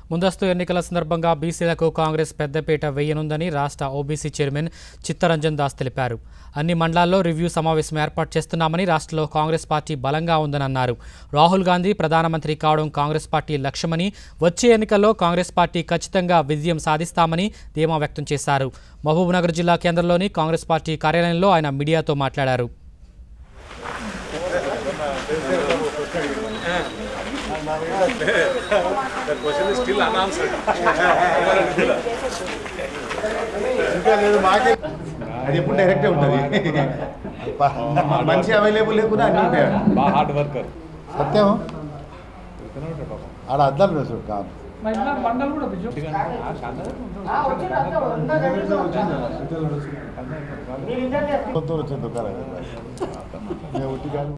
ముందస్తు ఎన్నికల సందర్భంగా బీసీలకు కాంగ్రెస్ పెద్దపీట వేయనుందని రాష్ట్ర ఓబీసీ చైర్మన్ చిత్తరంజన్ దాస్ తెలిపారు అన్ని మండలాల్లో రివ్యూ సమావేశం ఏర్పాటు చేస్తున్నామని రాష్ట్రంలో కాంగ్రెస్ పార్టీ బలంగా ఉందని అన్నారు రాహుల్ గాంధీ ప్రధానమంత్రి కావడం కాంగ్రెస్ పార్టీ లక్ష్యమని వచ్చే ఎన్నికల్లో కాంగ్రెస్ పార్టీ ఖచ్చితంగా విజయం సాధిస్తామని ధీమా వ్యక్తం చేశారు మహబూబ్నగర్ జిల్లా కేంద్రంలోని కాంగ్రెస్ పార్టీ కార్యాలయంలో ఆయన మీడియాతో మాట్లాడారు The question is still unanswered. ఇంకా లేదు మాకే అది ఎప్పుడు డైరెక్టే ఉంటుంది మంచి అవైలబుల్ లేకుండా అన్నీ ఉంటాయి బాగా హార్డ్ వర్కర్ సత్యం ఆడ అద్దాలు వేసు కాదు వచ్చింది దుకాణం